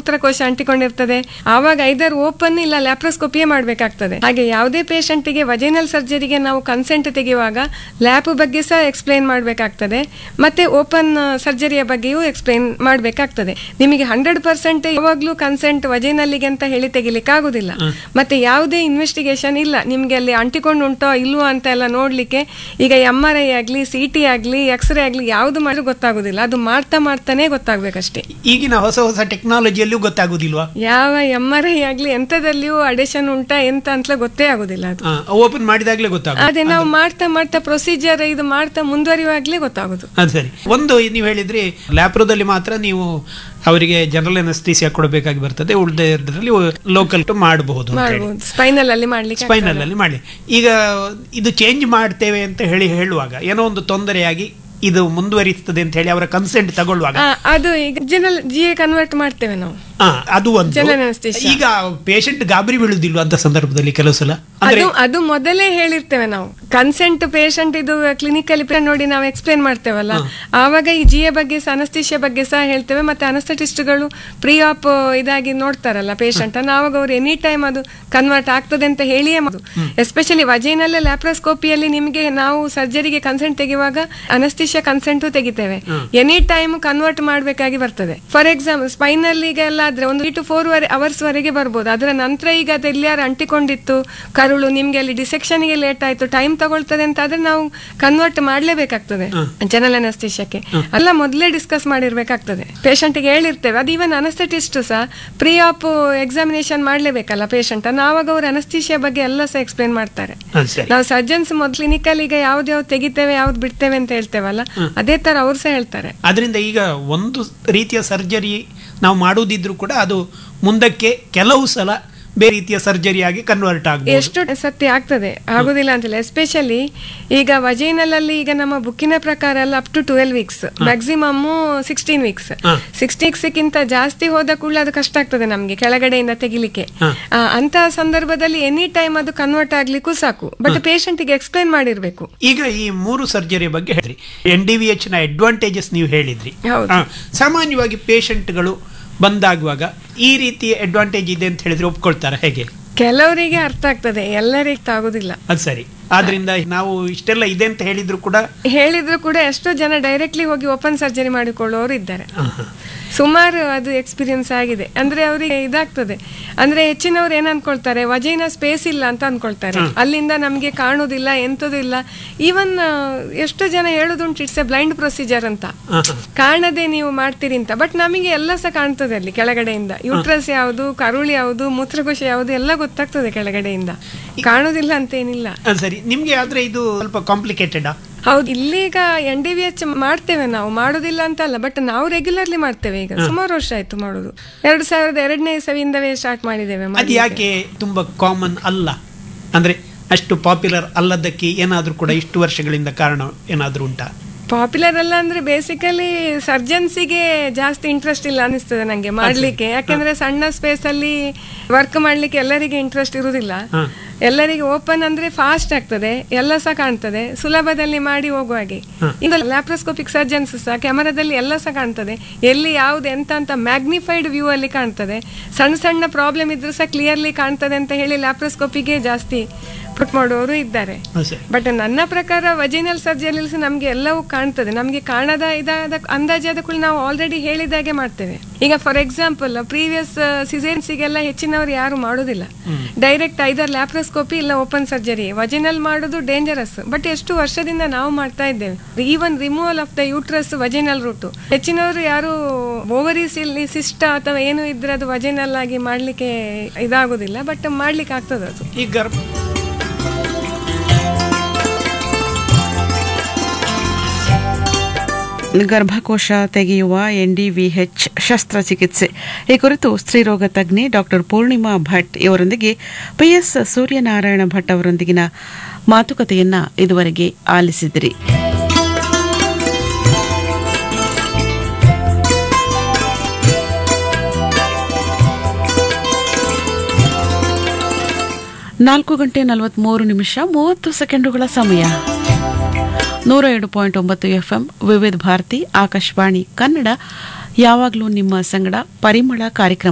ಮೂತ್ರಕೋಶ ಅಂಟಿಕೊಂಡಿರ್ತದೆ ಆವಾಗ ಐದರ್ ಓಪನ್ ಇಲ್ಲ ಲ್ಯಾಪ್ರೋಸ್ಕೋಪಿಯೇ ಮಾಡಬೇಕಾಗ್ತದೆ ಹಾಗೆ ಯಾವುದೇ ಪೇಷಂಟಿಗೆ ವಜೈನಲ್ ಸರ್ಜರಿಗೆ ನಾವು ಕನ್ಸೆಂಟ್ ತೆಗೆಯುವಾಗ ಲ್ಯಾಪ್ ಬಗ್ಗೆ ಸಹ ಎಕ್ಸ್ಪ್ಲೈನ್ ಮಾಡಬೇಕಾಗ್ತದೆ ಮತ್ತೆ ಓಪನ್ ಸರ್ಜರಿಯ ಬಗ್ಗೆಯೂ ಎಕ್ಸ್ಪ್ಲೈನ್ ಮಾಡಬೇಕಾಗ್ತದೆ ನಿಮಗೆ ಹಂಡ್ರೆಡ್ ಪರ್ಸೆಂಟ್ ಯಾವಾಗಲೂ ಕನ್ಸೆಂಟ್ ವಜೈನಲ್ಲಿಗೆ ಅಂತ ಹೇಳಿ ತೆಗಿಲಿಕ್ಕೆ ಆಗುದಿಲ್ಲ ಮತ್ತೆ ಯಾವುದೇ ಇನ್ವೆಸ್ಟಿಗೇಷನ್ ಇಲ್ಲ ನಿಮ್ಗೆ ಅಲ್ಲಿ ಅಂಟಿಕೊಂಡು ಉಂಟೋ ಇಲ್ವೋ ಅಂತ ಎಲ್ಲ ನೋಡ್ಲಿಕ್ಕೆ ಈಗ ಎಮ್ ಆರ್ ಐ ಆಗ್ಲಿ ಸಿ ಟಿ ಆಗ್ಲಿ ಎಕ್ಸ್ರೇ ಆಗ್ಲಿ ಯಾವ್ದು ಮಾಡಿದ್ರು ಗೊತ್ತಾಗುದಿಲ್ಲ ಅದು ಮಾಡ್ತಾ ಮಾಡ್ತಾನೆ ಗೊತ್ತಾಗ್ಬೇಕಷ್ಟೇ ಈಗಿನ ಹೊಸ ಹೊಸ ಟೆಕ್ನಾಲಜಿಯಲ್ಲೂ ಗೊತ್ತಾಗುದಿಲ್ವಾ ಯಾವ ಎಮ್ ಆರ್ ಐ ಆಗ್ಲಿ ಎಂತದಲ್ಲಿಯೂ ಅಡಿಷನ್ ಉಂಟಾ ಎಂತ ಅಂತಲೇ ಗೊತ್ತೇ ಆಗುದಿಲ್ಲ ಅದು ಓಪನ್ ಮಾಡಿದಾಗ್ಲೇ ಗೊತ್ತಾಗ ಅದೇ ನಾವು ಮಾಡ್ತಾ ಮಾಡ್ತಾ ಪ್ರೊಸೀಜರ್ ಇದು ಮಾಡ್ತಾ ಮುಂದುವರಿಯುವಾಗ್ಲೇ ಗೊತ್ತಾಗುದು ಅದು ಸರಿ ಒಂದು ನೀವು ಹೇಳಿದ್ರಿ ಲ್ಯಾಪ್ರೋದಲ್ಲಿ ಮಾತ್ರ ನೀವು ಅವರಿಗೆ ಜನರಲ್ ಅನಸ್ತೀಸಿಯಾ ಕೊಡಬೇಕಾಗಿ ಬರ್ತದೆ ಉಳಿದರಲ್ಲಿ ಲೋಕಲ್ ಟು ಮಾಡಬಹುದು ಅಂತ ಹೇಳಿ ಮಾಡ್ಬೋದು ಸ್ಪೈನಲ್ ಅಲ್ಲಿ ಮಾಡ್ಲಿಕ್ಕೆ ಸ್ಪೈನಲ್ ಅಲ್ಲಿ ಮಾಡಿ ಈಗ ಇದು ಚೇಂಜ್ ಮಾಡ್ತೇವೆ ಅಂತ ಹೇಳಿ ಹೇಳುವಾಗ ಏನೋ ಒಂದು ತೊಂದರೆಯಾಗಿ ಇದು ಮುಂದುವರಿಸ್ತದೆ ಅಂತ ಹೇಳಿ ಅವರ ಕನ್ಸೆಂಟ್ ತಗೊಳ್ಳುವಾಗ ಆ, ಅದು ಈಗ ಜನಲ್ ಜಿ ಎ ಕನ್ವರ್ಟ್ ಮಾಡ್ತೇವೆ ನಾವು ಆ, ಅದು ಒಂದು General anesthesia. ಈಗ ಪೇಷಂಟ್ ಗಾಬರಿ ಬೀಳುದಿಲ್ವಾ ಅಂತ ಸಂದರ್ಭದಲ್ಲಿ ಕೆಲವು ಸಲ ಅಂದ್ರೆ ಅದು ಅದು ಮೊದಲೇ ಹೇಳಿರ್ತೇವೆ ನಾವು ಕನ್ಸೆಂಟ್ ಪೇಷಂಟ್ ಇದು ಕ್ಲಿನಿಕಲ್ಲಿ ನೋಡಿ ನಾವು ಎಕ್ಸ್ಪ್ಲೇನ್ ಮಾಡ್ತೇವಲ್ಲ ಆವಾಗ ಈ ಜಿ ಎ ಬಗ್ಗೆ ಸಹ ಅನಸ್ತಿಷ್ಯ ಬಗ್ಗೆ ಸಹ ಹೇಳ್ತೇವೆ ಮತ್ತೆ ಅನಸ್ಥಟಿಸ್ಟ್ಗಳು ಪ್ರೀ ಆಪ್ ಇದಾಗಿ ನೋಡ್ತಾರಲ್ಲ ಪೇಷಂಟ್ ಅನ್ನು ಆವಾಗ ಅವ್ರು ಎನಿ ಟೈಮ್ ಅದು ಕನ್ವರ್ಟ್ ಆಗ್ತದೆ ಅಂತ ಹೇಳಿಯೇ ಎಸ್ಪೆಷಲಿ ವಜೈನಲ್ಲ ಲ್ಯಾಪ್ರೋಸ್ಕೋಪಿಯಲ್ಲಿ ನಿಮಗೆ ನಾವು ಸರ್ಜರಿಗೆ ಕನ್ಸೆಂಟ್ ತೆಗೆಯುವಾಗ ಅನಸ್ತಿಷ್ಯ ಕನ್ಸೆಂಟು ತೆಗಿತೇವೆ ಎನಿ ಟೈಮ್ ಕನ್ವರ್ಟ್ ಮಾಡಬೇಕಾಗಿ ಬರ್ತದೆ ಫಾರ್ ಎಕ್ಸಾಂಪಲ್ ಸ್ಪೈನಲ್ಲಿಗೆಲ್ಲ ಆದ್ರೆ ಒಂದು ಟು ಫೋರ್ ಅವರ್ಸ್ ವರೆಗೆ ಬರ್ಬೋದು ಅದರ ನಂತರ ಈಗ ಅದು ಎಲ್ಲಿಯಾರು ಅಂಟಿಕೊಂಡಿತ್ತು ಕರುಳು ನಿಮ್ಗೆ ಅಲ್ಲಿ ಡಿಸೆಕ್ಷನ್ ಗೆ ಲೇಟ್ ಆಯ್ತು ಟೈಮ್ ತಗೊಳ್ತದೆ ಅಂತ ಆದ್ರೆ ನಾವು ಕನ್ವರ್ಟ್ ಮಾಡ್ಲೇಬೇಕಾಗ್ತದೆ ಜನರಲ್ ಅನಸ್ತಿಷ್ಯಕ್ಕೆ ಅಲ್ಲ ಮೊದಲೇ ಡಿಸ್ಕಸ್ ಮಾಡಿರ್ಬೇಕಾಗ್ತದೆ patient ಗೆ ಹೇಳಿರ್ತೇವೆ ಅದು ಈವನ್ ಅನಸ್ಥೆಟಿಸ್ಟ್ ಸಹ ಪ್ರೀ ಆಪ್ ಎಕ್ಸಾಮಿನೇಷನ್ ಮಾಡ್ಲೇಬೇಕಲ್ಲ ಪೇಷಂಟ್ ಅನ್ನು ಆವಾಗ ಅವ್ರು ಅನಸ್ತಿಷ್ಯ ಬಗ್ಗೆ ಎಲ್ಲ ಸಹ ಎಕ್ಸ್ಪ್ಲೇನ್ ಮಾಡ್ತಾರೆ ಅದು ಸರಿ ನಾವು ಸರ್ಜನ್ಸ್ ಮೊದಲು ಕ್ಲಿನಿಕಲ್ ಈಗ ಯಾವ್ದು ಯಾವ್ದು ತೆಗಿತೇವೆ ಯಾವ್ದು ಬಿಡ್ತೇವೆ ಅಂತ ಹೇಳ್ತೇವಲ್ಲ ಅದೇ ತರ ಅವ್ರು ಸಹ ಹೇಳ್ತಾರೆ ಅದರಿಂದ ಈಗ ಒಂದು ರೀತಿಯ ಸರ್ಜರಿ ನಾವು ಮಾಡುವುದಿದ್ರು ಕೂಡ ಅದು ಮುಂದಕ್ಕೆ ಕೆಲವು ಸಲ ಬೇರೆ ರೀತಿಯ ಸರ್ಜರಿ ಆಗಿ ಕನ್ವರ್ಟ್ ಆಗಬಹುದು ಎಷ್ಟು ಸತ್ಯ ಆಗ್ತದೆ ಆಗುದಿಲ್ಲ ಅಂತಿಲ್ಲ ಎಸ್ಪೆಷಲಿ ಈಗ ವಜೈನಲ್ಲಲ್ಲಿ ಈಗ ನಮ್ಮ ಬುಕ್ಕಿನ ಪ್ರಕಾರ ಎಲ್ಲ up to twelve weeks maximum sixteen weeks ಹಾ. ಸಿಕ್ಸ್ಟಿ ವೀಕ್ಸ್ಗಿಂತ ಜಾಸ್ತಿ ಹೋದ ಕೂಡಲೇ ಅದು ಕಷ್ಟ ಆಗ್ತದೆ ನಮ್ಗೆ ಕೆಳಗಡೆಯಿಂದ ತೆಗಿಲಿಕ್ಕೆ ಹಾ. ಆ, ಅಂತಹ ಸಂದರ್ಭದಲ್ಲಿ ಎನಿ ಟೈಮ್ ಅದು ಕನ್ವರ್ಟ್ ಆಗ್ಲಿಕ್ಕೂ ಸಾಕು ಬಟ್ ಪೇಷಂಟ್ಗೆ ಎಕ್ಸ್ಪ್ಲೈನ್ ಮಾಡಿರ್ಬೇಕು ಈಗ ಈ ಮೂರು ಸರ್ಜರಿ ಬಗ್ಗೆ ಹೇಳಿದ್ರಿ ಎನ್ ಡಿ ವಿ ಎಚ್ ನ ಅಡ್ವಾಂಟೇಜಸ್ ನೀವು ಹೇಳಿದ್ರಿ ಹೌದು. ಆ, ಸಾಮಾನ್ಯವಾಗಿ ಪೇಷಂಟ್ಗಳು ಬಂದಾಗುವಾಗ ಈ ರೀತಿಯ ಅಡ್ವಾಂಟೇಜ್ ಇದೆ ಅಂತ ಹೇಳಿದ್ರೆ ಒಪ್ಕೊಳ್ತಾರ ಹೇಗೆ ಕೆಲವರಿಗೆ ಅರ್ಥ ಆಗ್ತದೆ ಎಲ್ಲರಿಗೆ ಆಗುದಿಲ್ಲ ಅದು ಸರಿ ಆದ್ರಿಂದ ನಾವು ಇಷ್ಟೆಲ್ಲ ಇದೆ ಅಂತ ಹೇಳಿದ್ರು ಕೂಡ ಹೇಳಿದ್ರು ಕೂಡ ಎಷ್ಟೋ ಜನ ಡೈರೆಕ್ಟ್ಲಿ ಹೋಗಿ ಓಪನ್ ಸರ್ಜರಿ ಮಾಡಿಕೊಳ್ಳುವವರು ಇದ್ದಾರೆ ಆ, ಹಾ. ಸುಮಾರು ಅದು ಎಕ್ಸ್ಪೀರಿಯನ್ಸ್ ಆಗಿದೆ ಅಂದ್ರೆ ಅವರಿಗೆ ಇದಾಗ್ತದೆ ಅಂದ್ರೆ ಹೆಚ್ಚಿನವ್ರು ಏನ್ ಅನ್ಕೊಳ್ತಾರೆ ವಜೈನ ಸ್ಪೇಸ್ ಇಲ್ಲ ಅಂತ ಅನ್ಕೊಳ್ತಾರೆ ಅಲ್ಲಿಂದ ನಮ್ಗೆ ಕಾಣುದಿಲ್ಲ ಎಂತದೂ ಇಲ್ಲ ಈವನ್ ಎಷ್ಟೋ ಜನ ಹೇಳುದುಂಟು ಇಟ್ಸ್ ಎ ಬ್ಲೈಂಡ್ ಪ್ರೊಸೀಜರ್ ಅಂತ ಆ, ಹಾ. ಕಾಣದೆ ನೀವು ಮಾಡ್ತೀರಿ ಅಂತ ಬಟ್ ನಮಗೆ ಎಲ್ಲ ಸಹ ಕಾಣ್ತದೆ ಅಲ್ಲಿ ಕೆಳಗಡೆಯಿಂದ ಯೂಟ್ರಸ್ ಯಾವುದು ಕರುಳು ಯಾವುದು ಮೂತ್ರಕೋಶ ಯಾವುದು ಎಲ್ಲ ಗೊತ್ತಾಗ್ತದೆ ಕೆಳಗಡೆಯಿಂದ ಕಾಣುದಿಲ್ಲ ಅಂತ ಏನಿಲ್ಲ ಅದು ಸರಿ ನಿಮ್ಗೆ ಆದ್ರೆ ಇದು ಸ್ವಲ್ಪ ಕಾಂಪ್ಲಿಕೇಟೆಡ್ ಹೌದು ಇಲ್ಲೀಗ ಎನ್ ಡಿ ವಿ ಎಚ್ ಮಾಡ್ತೇವೆ ನಾವು ಮಾಡುದಿಲ್ಲ ಅಂತ ಅಲ್ಲ ಬಟ್ ನಾವು ರೆಗ್ಯುಲರ್ಲಿ ಮಾಡ್ತೇವೆ ಈಗ ಸುಮಾರು ವರ್ಷ ಆಯ್ತು ಮಾಡುದು ಎರಡು ಸಾವಿರದ ಎರಡನೇ ಸವಿಯಿಂದವೇ ಸ್ಟಾರ್ಟ್ ಮಾಡಿದ್ದೇವೆ ಅದು ಮಾಡ್ಲಿಕ್ಕೆ. ಯಾಕೆ ತುಂಬಾ ಕಾಮನ್ ಅಲ್ಲ ಅಂದ್ರೆ ಅಷ್ಟು ಪಾಪ್ಯುಲರ್ ಅಲ್ಲದಕ್ಕೆ ಏನಾದ್ರೂ ಕೂಡ ಇಷ್ಟು ವರ್ಷಗಳಿಂದ ಕಾರಣ ಏನಾದ್ರೂ ಉಂಟಾ ಪಾಪ್ಯುಲರ್ ಅಲ್ಲ ಅಂದ್ರೆ ಬೇಸಿಕಲಿ ಸರ್ಜನ್ಸಿಗೆ ಜಾಸ್ತಿ ಇಂಟ್ರೆಸ್ಟ್ ಇಲ್ಲ ಅನಿಸ್ತದೆ ನಂಗೆ ಮಾಡ್ಲಿಕ್ಕೆ ಯಾಕಂದ್ರೆ ಸಣ್ಣ ಸ್ಪೇಸ್ ಅಲ್ಲಿ ವರ್ಕ್ ಮಾಡ್ಲಿಕ್ಕೆ ಎಲ್ಲರಿಗೆ ಇಂಟ್ರೆಸ್ಟ್ ಇರುವುದಿಲ್ಲ ಹಾ. ಎಲ್ಲರಿಗೆ ಓಪನ್ ಅಂದ್ರೆ ಫಾಸ್ಟ್ ಆಗ್ತದೆ ಎಲ್ಲ ಸಹ ಕಾಣ್ತದೆ ಸುಲಭದಲ್ಲಿ ಮಾಡಿ ಹೋಗುವ ಹಾಗೆ ಈಗ ಲ್ಯಾಪ್ರೋಸ್ಕೋಪಿಕ್ ಸರ್ಜನ್ಸ್ ಸಹ ಕ್ಯಾಮರಾದಲ್ಲಿ ಎಲ್ಲ ಸಹ ಕಾಣ್ತದೆ ಎಲ್ಲಿ ಯಾವ್ದು ಎಂತ ಅಂತ ಮ್ಯಾಗ್ನಿಫೈಡ್ ವ್ಯೂ ಅಲ್ಲಿ ಕಾಣ್ತದೆ ಸಣ್ಣ ಸಣ್ಣ ಪ್ರಾಬ್ಲಮ್ ಇದ್ರೂ ಸಹ ಕ್ಲಿಯರ್ಲಿ ಕಾಣ್ತದೆ ಅಂತ ಹೇಳಿ ಲ್ಯಾಪ್ರೋಸ್ಕೋಪಿಗೆ ಜಾಸ್ತಿ ಪುಟ್ ಮಾಡುವವರು ಇದ್ದಾರೆ ಅದು ಸರಿ ಬಟ್ ನನ್ನ ಪ್ರಕಾರ ವಜಿನಲ್ ಸರ್ಜರಿಲಿ ನಮ್ಗೆ ಎಲ್ಲವೂ ಕಾಣ್ತದೆ ನಮ್ಗೆ ಕಾಣದ ಇದಾದ ಅಂದಾಜಾದ ಕೂಡ ನಾವು ಆಲ್ರೆಡಿ ಹೇಳಿದಾಗೆ ಮಾಡ್ತೇವೆ ಈಗ ಫಾರ್ ಎಕ್ಸಾಂಪಲ್ ಪ್ರೀವಿಯಸ್ ಸಿಸೇನ್ಸಿಗೆಲ್ಲ ಹೆಚ್ಚಿನವರು ಯಾರು ಮಾಡೋದಿಲ್ಲ ಡೈರೆಕ್ಟ್ ಐದರ್ ಲ್ಯಾಪ್ರೋಸ್ಕೋಪಿ ಇಲ್ಲ ಓಪನ್ ಸರ್ಜರಿ ವಜಿನಲ್ ಮಾಡೋದು ಡೇಂಜರಸ್ ಬಟ್ ಎಷ್ಟು ವರ್ಷದಿಂದ ನಾವು ಮಾಡ್ತಾ ಇದ್ದೇವೆ even removal of the uterus vaginal route ಹೆಚ್ಚಿನವರು ಯಾರು ಓವರೀಸ್ ಇಲ್ಲಿ ಸಿಸ್ಟ ಅಥವಾ ಏನು ಇದ್ರೆ ಅದು ವಜಿನಲ್ ಆಗಿ ಮಾಡ್ಲಿಕ್ಕೆ ಇದಾಗುದಿಲ್ಲ ಬಟ್ ಮಾಡ್ಲಿಕ್ಕೆ ಆಗ್ತದೆ ಅದು ಈ ಗರ್ಭ ಗರ್ಭಕೋಶ ತೆಗೆಯುವ ಎನ್ಡಿವಿಎಚ್ ಶಸ್ತ್ರಚಿಕಿತ್ಸೆ ಈ ಕುರಿತು ಸ್ತ್ರೀರೋಗ ತಜ್ಞೆ ಡಾಕ್ಟರ್ ಪೂರ್ಣಿಮಾ ಭಟ್ ಇವರೊಂದಿಗೆ ಪಿಎಸ್ ಸೂರ್ಯನಾರಾಯಣ ಭಟ್ ಅವರೊಂದಿಗಿನ ಮಾತುಕತೆಯನ್ನ ಇದುವರೆಗೆ ಆಲಿಸಿದಿರಿ ನಾಲ್ಕು ಗಂಟೆ ನಲವತ್ಮೂರು ನಿಮಿಷ ಮೂವತ್ತು ಸೆಕೆಂಡುಗಳ ಸಮಯ ನೂರ ಎರಡು ಪಾಯಿಂಟ್ ಒಂಬತ್ತು ಎಫ್ಎಂ ವಿವಿಧ ಭಾರತಿ ಆಕಾಶವಾಣಿ ಕನ್ನಡ ಯಾವಾಗಲೂ ನಿಮ್ಮ ಸಂಗಡ ಪರಿಮಳ ಕಾರ್ಯಕ್ರಮ